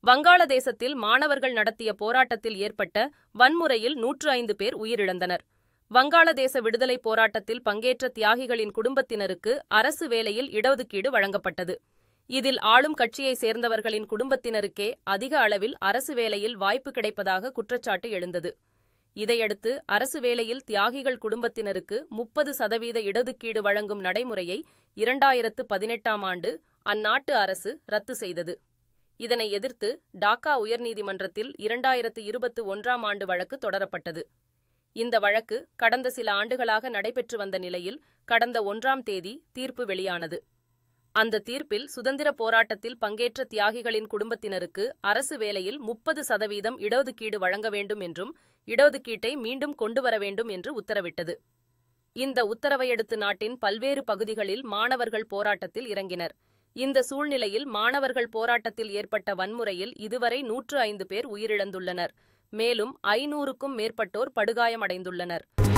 வங்காளதேசத்தில் மாணவர்கள் நடத்திய போராட்டத்தில் ஏற்பட்ட வன்முறையில் நூற்று ஐந்து பேர் உயிரிழந்தனர் வங்காளதேச விடுதலைப் போராட்டத்தில் பங்கேற்ற தியாகிகளின் குடும்பத்தினருக்கு அரசு வேலையில் இடஒதுக்கீடு வழங்கப்பட்டது இதில் ஆளும் கட்சியைச் சேர்ந்தவர்களின் குடும்பத்தினருக்கே அதிக அளவில் அரசு வேலையில் வாய்ப்பு கிடைப்பதாக குற்றச்சாட்டு எழுந்தது இதையடுத்து அரசு வேலையில் தியாகிகள் குடும்பத்தினருக்கு முப்பது சதவீத இடஒதுக்கீடு வழங்கும் நடைமுறையை இரண்டாயிரத்து பதினெட்டாம் ஆண்டு அந்நாட்டு அரசு ரத்து செய்தது இதனை எதிர்த்து டாக்கா உயர்நீதிமன்றத்தில் இரண்டாயிரத்து இருபத்து ஒன்றாம் ஆண்டு வழக்கு தொடரப்பட்டது இந்த வழக்கு கடந்த சில ஆண்டுகளாக நடைபெற்று வந்த நிலையில் கடந்த ஒன்றாம் தேதி தீர்ப்பு வெளியானது அந்த தீர்ப்பில் சுதந்திர போராட்டத்தில் பங்கேற்ற தியாகிகளின் குடும்பத்தினருக்கு அரசு வேலையில் முப்பது சதவீதம் இடஒதுக்கீடு வழங்க வேண்டும் என்றும் இடஒதுக்கீட்டை மீண்டும் கொண்டுவர வேண்டும் என்று உத்தரவிட்டது இந்த உத்தரவையடுத்து நாட்டின் பல்வேறு பகுதிகளில் மாணவர்கள் போராட்டத்தில் இறங்கினர் இந்த சூழ்நிலையில் மாணவர்கள் போராட்டத்தில் ஏற்பட்ட வன்முறையில் இதுவரை நூற்று ஐந்து பேர் உயிரிழந்துள்ளனர் மேலும் ஐநூறுக்கும் மேற்பட்டோர் படுகாயமடைந்துள்ளனர்